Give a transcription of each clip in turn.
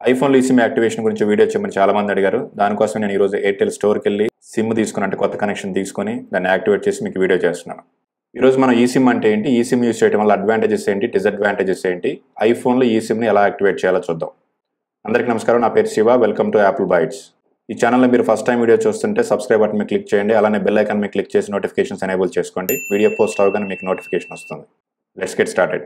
ఐఫోన్లో ఈ SIM activation గురించి video చేయమని చాలా మంది అడిగారు దానికోసం నేను ఈరోజు ఎయిర్టెల్ స్టోర్కి వెళ్ళి సిమ్ తీసుకుని అంటే కొత్త కనెక్షన్ తీసుకొని దాన్ని యాక్టివేట్ చేసి మీకు వీడియో చేస్తున్నాను ఈరోజు మనం ఈ సిమ్ అంటే ఏంటి ఈ సిమ్ యూస్ చేయడం వల్ల అడ్వాంటేజెస్ ఏంటి డిసడ్వాంటేజెస్ ఏంటి ఐఫోన్లో ఈ సిమ్ని ఎలా యాక్టివేట్ చేయాలో చూద్దాం అందరికీ నమస్కారం నా పేరు Shiva welcome to Apple Bytes ఈ ఛానల్లో మీరు ఫస్ట్ టైం వీడియో చూస్తుంటే సబ్స్క్రైబ్ బటన్ మీద క్లిక్ చేయండి అలానే బెల్ ఐకాన్ మీద క్లిక్ చేసి నోటిఫికేషన్స్ ఎనేబుల్ చేసుకోండి వీడియో పోస్ట్ అవగానే మీకు నోటిఫికేషన్ వస్తుంది let's get started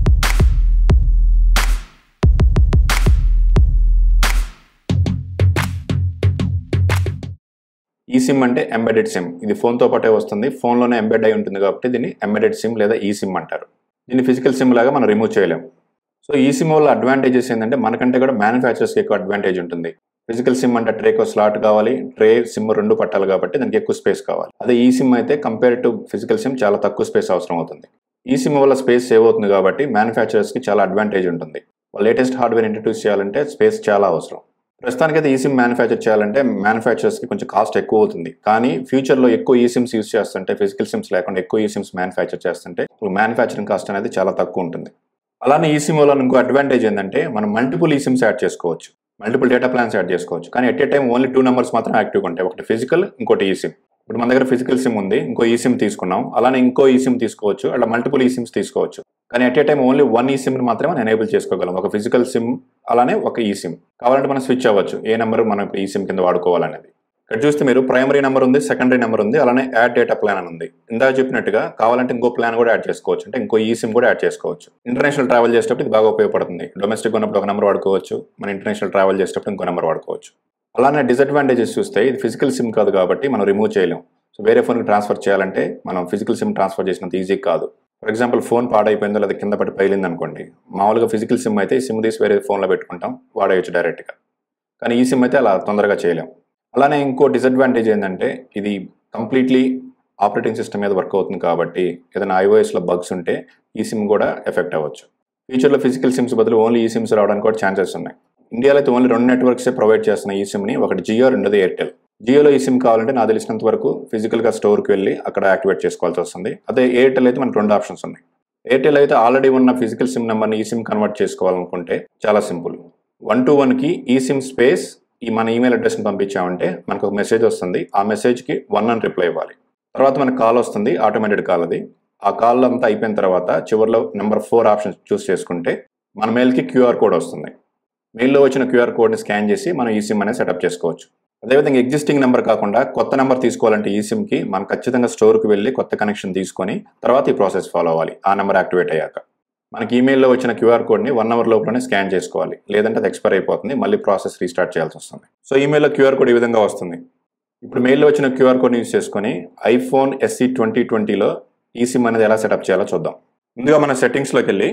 e SIM అంటే ఎంబెడెడ్ సిమ్ ఇది ఫోన్తో పాటే వస్తుంది ఫోన్లోనే ఎంబెడ్ అయి ఉంటుంది కాబట్టి దీన్ని ఎంబెడెడ్ సిమ్ లేదా ఈ సిమ్ అంటారు దీన్ని ఫిజికల్ సిమ్ లాగా మనం రిమూవ్ చేయలేం సో ఈ సిమ్ వల్ల అడ్వాంటేజెస్ ఏంటంటే మనకంటే కూడా మ్యానుఫ్యాక్చర్స్కి ఎక్కువ అడ్వాంటేజ్ ఉంటుంది ఫిజికల్ సిమ్ అంటే ట్రేకో స్లాట్ కావాలి ట్రే సిమ్ రెండు పట్టాలి కాబట్టి దానికి ఎక్కువ స్పేస్ కావాలి అదే ఈ సిమ్ అయితే కంపేర్ టు ఫిజికల్ సిమ్ చాలా తక్కువ స్పేస్ అవసరం అవుతుంది ఈ సిమ్ వల్ల స్పేస్ సేవ్ అవుతుంది కాబట్టి మ్యానుఫ్యాక్చరర్స్కి చాలా అడ్వాంటేజ్ ఉంటుంది లేటెస్ట్ హార్డ్వేర్ ఇంట్రడ్యూస్ చేయాలంటే స్పేస్ చాలా అవసరం ప్రస్తుతానికైతే ఈ సిమ్ మ్యానుఫ్యాక్చర్ చేయాలంటే మ్యానుఫ్యాక్చర్స్కి కొంచెం కాస్ట్ ఎక్కువ అవుతుంది కానీ ఫ్యూచర్లో ఎక్కువ ఈ సిమ్స్ యూస్ చేస్తుంటే ఫిజికల్ సిమ్స్ లేకుండా ఎక్కువ ఈ సిమ్స్ మ్యానుఫ్యాక్చర్ చేస్తుంటే మ్యానుఫ్యాక్చరింగ్ కాస్ట్ అనేది చాలా తక్కువ ఉంటుంది అలానే ఈ సిమ్ వల్ల ఇంకో అడ్వాంటేజ్ ఏంటంటే మనం మల్టిపుల్ ఈ సిమ్స్ యాడ్ చేసుకోవచ్చు మల్టిపుల్ డేటా ప్లాన్స్ యాడ్ చేసుకోవచ్చు కానీ at a time only two numbers మాత్రం యాక్టివ్గా ఉంటాయి ఒకటి ఫిజికల్ ఇంకోటి ఈ సిమ్ ఇప్పుడు మన దగ్గర ఫిజికల్ సిమ్ ఉంది ఇంకో ఈ సిమ్ తీసుకున్నాం అలానే ఇంకో ఈ సిమ్ తీసుకోవచ్చు అలా మల్టిపుల్ ఈ సిమ్స్ తీసుకోవచ్చు కానీ at a time only one e SIM మాత్రమే మనం ఎనేబుల్ చేసుకోగలం ఒక ఫిజికల్ సిమ్ అలానే ఒక ఈ సిమ్ కావాలంటే మనం స్విచ్ అవ్వచ్చు ఏ నెంబర్ మనం ఇప్పుడు ఈ సిమ్ కింద వాడుకోవాలనేది ఇక్కడ చూస్తే మీరు ప్రైమరీ నెంబర్ ఉంది సెకండరీ నెంబర్ ఉంది అలానే యాడ్ డేటా ప్లాన్ అని ఉంది ఇందాక చెప్పినట్టుగా కావాలంటే ఇంకో ప్లాన్ కూడా యాడ్ చేసుకోవచ్చు అంటే ఇంకో ఈ సిమ్ కూడా యాడ్ చేసుకోవచ్చు ఇంటర్నేషనల్ ట్రావెల్ చేసేటప్పుడు ఇది బాగా ఉపయోగపడుతుంది డొమెస్టిక్ ఉన్నప్పుడు ఒక నెంబర్ వాడుకోవచ్చు మన ఇంటర్నేషనల్ ట్రావెల్ చేసేటప్పుడు ఇంకో నెంబర్ వాడుకోవచ్చు అలానే డిసడ్వాంటేజెస్ చూస్తే ఇది ఫిజికల్ సిమ్ కాదు కాబట్టి మనం రిమూవ్ చేయలేం సో వేరే ఫోన్కి ట్రాన్స్ఫర్ చేయాలంటే మనం ఫిజికల్ సిమ్ ట్రాన్స్ఫర్ చేసినంత ఈజీ కాదు ఫర్ ఎగ్జాంపుల్ ఫోన్ పాడైపోయిందో లేదా కింద పడి పైలింది అనుకోండి మామూలుగా ఫిజికల్ సిమ్ అయితే ఈ సిమ్ తీసి వేరే ఫోన్లో పెట్టుకుంటాం వాడేయచ్చు డైరెక్ట్గా కానీ ఈ సిమ్ అయితే అలా తొందరగా చేయలేం అలానే ఇంకో డిసడ్వాంటేజ్ ఏంటంటే ఇది కంప్లీట్లీ ఆపరేటింగ్ సిస్టమ్ మీద వర్క్ అవుతుంది కాబట్టి ఏదైనా ఐఓఎస్లో బగ్స్ ఉంటే ఈ సిమ్ కూడా ఎఫెక్ట్ అవ్వచ్చు ఫ్యూచర్లో ఫిజికల్ సిమ్స్ బదులు ఓన్లీ ఈ సిమ్స్ రావడానికి కూడా ఛాన్సెస్ ఉన్నాయి ఇండియాలో అయితే ఓన్లీ రెండు నెట్వర్క్సే ప్రొవైడ్ చేస్తున్న ఈ సిమ్ని ఒకటి జియో రెండోది ఎయిర్టెల్ జియోలో ఈ సిమ్ కావాలంటే నాకు తెలిసినంత వరకు ఫిజికల్గా స్టోర్కి వెళ్ళి అక్కడ యాక్టివేట్ చేసుకోవాల్సి వస్తుంది అదే ఎయిర్టెల్ అయితే మనకు రెండు ఆప్షన్స్ ఉన్నాయి ఎయిర్టెల్ అయితే ఆల్రెడీ ఉన్న ఫిజికల్ సిమ్ నెంబర్ని ఈ సిమ్ కన్వర్ట్ చేసుకోవాలనుకుంటే చాలా సింపుల్ వన్ టు వన్కి ఈ సిమ్ స్పేస్ ఈ మన ఈమెయిల్ అడ్రస్ని పంపించామంటే మనకు ఒక మెసేజ్ వస్తుంది ఆ మెసేజ్కి వన్ అని రిప్లై ఇవ్వాలి తర్వాత మనకు కాల్ వస్తుంది ఆటోమేటెడ్ కాల్ అది ఆ కాల్ అంతా అయిపోయిన తర్వాత చివరిలో నెంబర్ ఫోర్ ఆప్షన్ చూస్ చేసుకుంటే మన మెయిల్కి క్యూఆర్ కోడ్ వస్తుంది మెయిల్లో వచ్చిన క్యూఆర్ కోడ్ని స్కాన్ చేసి మనం ఈ సిమ్ అనేది సెటప్ చేసుకోవచ్చు అదేవిధంగా ఎగ్జిస్టింగ్ నెంబర్ కాకుండా కొత్త నెంబర్ తీసుకోవాలంటే ఈ సిమ్కి మనం ఖచ్చితంగా స్టోర్కి వెళ్ళి కొత్త కనెక్షన్ తీసుకొని తర్వాత ఈ ప్రాసెస్ ఫాలో అవ్వాలి ఆ నెంబర్ యాక్టివేట్ అయ్యాక మనకి ఈమెయిల్లో వచ్చిన క్యూఆర్ కోడ్ని వన్ అవర్ లోపలనే స్కాన్ చేసుకోవాలి లేదంటే అది ఎక్స్పైర్ అయిపోతుంది మళ్ళీ ప్రాసెస్ రీస్టార్ట్ చేయాల్సి వస్తుంది సో ఈమెయిల్లో క్యూఆర్ కోడ్ ఈ విధంగా వస్తుంది ఇప్పుడు మెయిల్లో వచ్చిన క్యూఆర్ కోడ్ని యూస్ చేసుకొని ఐఫోన్ ఎస్సీ ట్వంటీ ట్వంటీలో ఈ సిమ్ అనేది ఎలా సెటప్ చేయాలో చూద్దాం ముందుగా మన సెట్టింగ్స్లోకి వెళ్ళి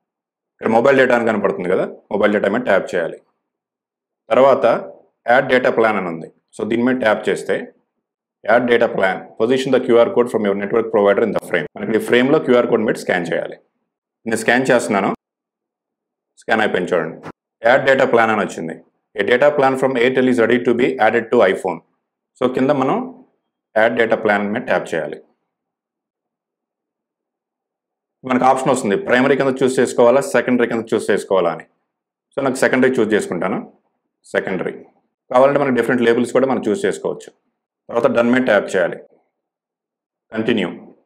ఇక్కడ మొబైల్ డేటా అని కనపడుతుంది కదా మొబైల్ డేటా మీద ట్యాప్ చేయాలి తర్వాత యాడ్ డేటా ప్లాన్ అని ఉంది సో దీని మీద ట్యాప్ చేస్తే add data plan position the QR code from your network provider in the frame మనకి ఈ ఫ్రేమ్లో క్యూఆర్ కోడ్ మీద స్కాన్ చేయాలి నేను స్కాన్ చేస్తున్నాను స్కాన్ అయిపోయింది చూడండి యాడ్ డేటా ప్లాన్ అని వచ్చింది a data plan from Airtel is ready to be added to iPhone so కింద మనం యాడ్ డేటా ప్లాన్ మీద ట్యాప్ చేయాలి మనకు ఆప్షన్ వస్తుంది ప్రైమరీ కింద చూస్ చేసుకోవాలా సెకండరీ కింద చూస్ చేసుకోవాలా అని సో నాకు సెకండరీ చూస్ చేసుకుంటాను సెకండరీ కావాలంటే మనకి డిఫరెంట్ లేబుల్స్ కూడా మనం చూస్ చేసుకోవచ్చు తర్వాత డన్ మీద ట్యాప్ చేయాలి కంటిన్యూ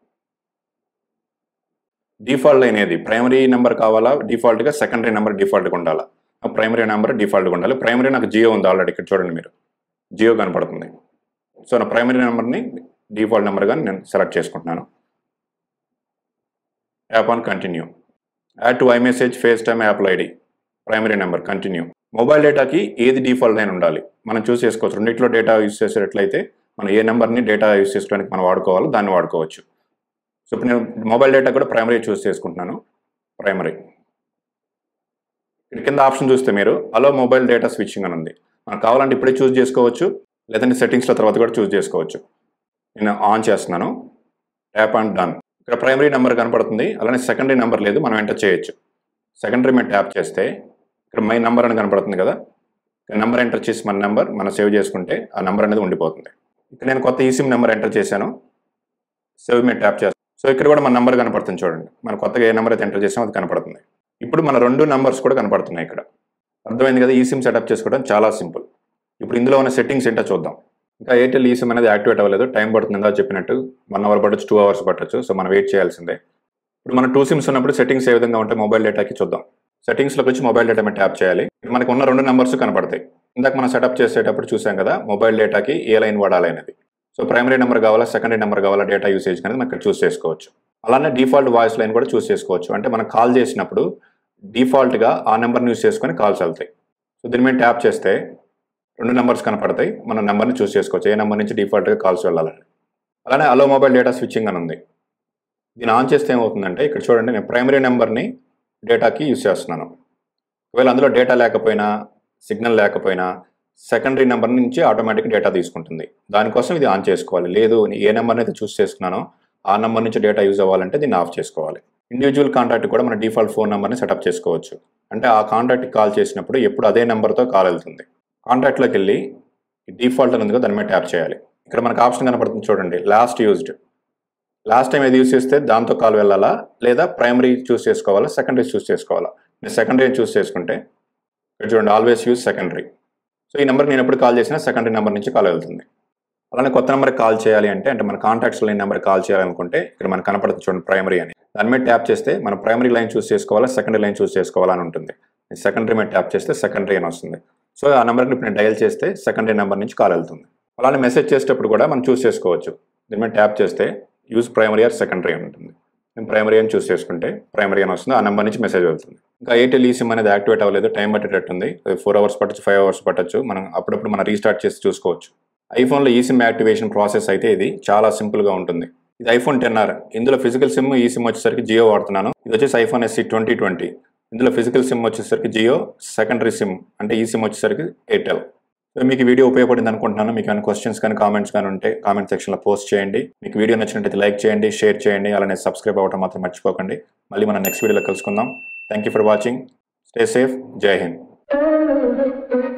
డిఫాల్ట్ అనేది ప్రైమరీ నెంబర్ కావాలా డిఫాల్ట్గా సెకండరీ నెంబర్ డిఫాల్ట్గా ఉండాలా ప్రైమరీ నెంబర్ డిఫాల్ట్గా ఉండాలి ప్రైమరీ నాకు జియో ఉంది ఆల్రెడీ ఇక్కడ చూడండి మీరు జియో కనపడుతుంది సో నా ప్రైమరీ నెంబర్ని డిఫాల్ట్ నెంబర్గా నేను సెలెక్ట్ చేసుకుంటున్నాను app on continue add to iMessage FaceTime యాప్ల ID primary number continue mobile డేటాకి ఏది డిఫాల్ట్ అయిన ఉండాలి మనం చూస్ చేసుకోవచ్చు రెండిట్లో డేటా యూస్ చేసేటట్లయితే మనం ఏ నెంబర్ని డేటా యూస్ చేసుకోవడానికి మనం వాడుకోవాలో దాన్ని వాడుకోవచ్చు సో ఇప్పుడు నేను మొబైల్ డేటా కూడా ప్రైమరీ చూస్ చేసుకుంటున్నాను ప్రైమరీ ఇక్కడ కింద ఆప్షన్ చూస్తే మీరు అలో మొబైల్ డేటా స్విచ్చింగ్ అని ఉంది మనకు కావాలంటే ఇప్పుడే చూస్ చేసుకోవచ్చు లేదంటే సెట్టింగ్స్లో తర్వాత కూడా చూస్ చేసుకోవచ్చు నేను ఆన్ చేస్తున్నాను ట్యాప్ అండ్ డన్ ఇక్కడ ప్రైమరీ నెంబర్ కనపడుతుంది అలానే సెకండరీ నెంబర్ లేదు మనం ఎంటర్ చేయొచ్చు సెకండరీ మీద ట్యాప్ చేస్తే ఇక్కడ మై నెంబర్ అని కనపడుతుంది కదా నెంబర్ ఎంటర్ చేసి మన నెంబర్ మనం సేవ్ చేసుకుంటే ఆ నెంబర్ అనేది ఉండిపోతుంది ఇక్కడ నేను కొత్త ఈసిమ్ నెంబర్ ఎంటర్ చేశాను సేవ్ మీద ట్యాప్ చేస్తాను సో ఇక్కడ కూడా మన నెంబర్ కనపడుతుంది చూడండి మనం కొత్తగా ఏ నెంబర్ అయితే ఎంటర్ చేసామో అది కనపడుతుంది ఇప్పుడు మన రెండు నెంబర్స్ కూడా కనపడుతున్నాయి ఇక్కడ అర్థమైంది కదా ఈ సిమ్ సెటప్ చేసుకోవడం చాలా సింపుల్ ఇప్పుడు ఇందులో ఉన్న సెట్టింగ్స్ ఏంటో చూద్దాం ఇంకా ఎయిర్టెల్ ఈ సిమ్ అనేది యాక్టివేట్ అవ్వలేదు టైం పడుతుంది ఇందా చెప్పినట్టు వన్ అవర్ పట్టచ్చు టూ అవర్స్ పట్టచ్చు సో మనం వెయిట్ చేయాల్సిందే ఇప్పుడు మన టూ సిమ్స్ ఉన్నప్పుడు సెట్టింగ్స్ ఏ విధంగా ఉంటాయి మొబైల్ డేటాకి చూద్దాం సెట్టింగ్స్లోకి వచ్చి మొబైల్ డేటా మీద ట్యాప్ చేయాలి మనకు ఉన్న రెండు నెంబర్స్ కనపడతాయి ఇందాక మనం సెటప్ చేసేటప్పుడు చూసాం కదా మొబైల్ డేటాకి ఏ లైన్ వాడాలి అనేది సో ప్రైమరీ నెంబర్ కావాలా సెకండరీ నెంబర్ కావాలా డేటా యూసేజ్ అనేది మనం ఇక్కడ చూస్ చేసుకోవచ్చు అలానే డిఫాల్ట్ వాయిస్ లైన్ కూడా చూస్ చేసుకోవచ్చు అంటే మనం కాల్ చేసినప్పుడు డిఫాల్ట్గా ఆ నెంబర్ని యూస్ చేసుకొని కాల్స్ వెళ్తాయి సో దీని మీద ట్యాప్ చేస్తే రెండు నెంబర్స్ కనపడతాయి మన నెంబర్ని చూస్ చేసుకోవచ్చు ఏ నెంబర్ నుంచి డిఫాల్ట్గా కాల్స్ వెళ్ళాలని అలానే అలో మొబైల్ డేటా స్విచ్చింగ్ అని ఉంది దీన్ని ఆన్ చేస్తే ఏమవుతుందంటే ఇక్కడ చూడండి నేను ప్రైమరీ నెంబర్ని డేటాకి యూస్ చేస్తున్నాను ఒకవేళ అందులో డేటా లేకపోయినా సిగ్నల్ లేకపోయినా సెకండరీ నెంబర్ నుంచి ఆటోమేటిక్ డేటా తీసుకుంటుంది దానికోసం ఇది ఆన్ చేసుకోవాలి లేదు నేను ఏ నెంబర్ని అయితే చూస్ చేసుకున్నానో ఆ నెంబర్ నుంచి డేటా యూజ్ అవ్వాలంటే దీన్ని ఆఫ్ చేసుకోవాలి ఇండివిజువల్ కాంటాక్ట్ కూడా మన డిఫాల్ట్ ఫోన్ నెంబర్ని సెటప్ చేసుకోవచ్చు అంటే ఆ కాంటాక్ట్కి కాల్ చేసినప్పుడు ఎప్పుడు అదే నెంబర్తో కాల్ వెళ్తుంది కాంటాక్ట్లోకి వెళ్ళి డిఫాల్ట్ అని ఉంది కదా దాని మీద ట్యాప్ చేయాలి ఇక్కడ మనకు ఆప్షన్ కనపడుతుంది చూడండి లాస్ట్ యూజ్డ్ లాస్ట్ టైం ఏది యూస్ చేస్తే దాంతో కాల్ వెళ్ళాలా లేదా ప్రైమరీ చూస్ చేసుకోవాలా సెకండరీ చూస్ చేసుకోవాలా నేను సెకండరీ చూస్ చేసుకుంటే ఇక్కడ చూడండి ఆల్వేస్ యూజ్ సెకండరీ సో ఈ నెంబర్కి నేను ఎప్పుడు కాల్ చేసినా సెకండరీ నెంబర్ నుంచి కాల్ వెళ్తుంది అలానే కొత్త నెంబర్కి కాల్ చేయాలి అంటే అంటే మన కాంటాక్ట్స్లో ఈ నెంబర్ కాల్ చేయాలనుకుంటే ఇక్కడ మనకు కనపడుతుంది చూడండి ప్రైమరీ అని దాని మీద ట్యాప్ చేస్తే మన ప్రైమరీ లైన్ చూస్ చేసుకోవాలా సెకండరీ లైన్ చూస్ చేసుకోవాలని ఉంటుంది సెకండరీ మీద ట్యాప్ చేస్తే సెకండరీ అని వస్తుంది సో ఆ నెంబర్ని ఇప్పుడు నేను డయల్ చేస్తే సెకండరీ నెంబర్ నుంచి కాల్ వెళ్తుంది అలానే మెసేజ్ చేసేటప్పుడు కూడా మనం చూస్ చేసుకోవచ్చు దీని మీద ట్యాప్ చేస్తే యూజ్ ప్రైమరీ ఆర్ సెకండరీ అని ఉంటుంది నేను ప్రైమరీ అని చూస్ చేసుకుంటే ప్రైమరీ అని వస్తుంది ఆ నెంబర్ నుంచి మెసేజ్ వెళ్తుంది ఇంకా ఎయిర్టెల్ ఈ సిమ్ అనేది యాక్టివేట్ అవ్వలేదు టైం పట్టేటట్టుంది ఫోర్ అవర్స్ పట్టచ్చు ఫైవ్ అవర్స్ పట్టచ్చు మనం అప్పుడప్పుడు మనం రీస్టార్ట్ చేసి చూసుకోవచ్చు ఐఫోన్లో ఈ సిమ్ యాక్టివేషన్ ప్రాసెస్ అయితే ఇది చాలా సింపుల్గా ఉంటుంది ఇది ఐఫోన్ టెన్ ఆర్ ఇందులో ఫిజికల్ సిమ్ ఈ సిమ్ వచ్చేసరికి జియో వాడుతున్నాను ఇది వచ్చేసి ఐఫోన్ ఎస్సీ ట్వంటీ ట్వంటీ ఇందులో ఫిజికల్ సిమ్ వచ్చేసరికి జియో సెకండరీ సిమ్ అంటే ఈ సిమ్ వచ్చేసరికి ఎయిర్టెల్ సో మీకు ఈ వీడియో ఉపయోగపడింది అనుకుంటున్నాను మీకు ఏమైనా క్వశ్చన్స్ కానీ కామెంట్స్ కానీ ఉంటే కామెంట్ సెక్షన్లో పోస్ట్ చేయండి మీకు వీడియో నచ్చినట్టయితే లైక్ చేయండి షేర్ చేయండి అలానే సబ్స్క్రైబ్ అవ్వడం మాత్రం మర్చిపోకండి మళ్ళీ మనం నెక్స్ట్ వీడియోలో కలుసుకుందాం thank you for watching stay safe Jai Hind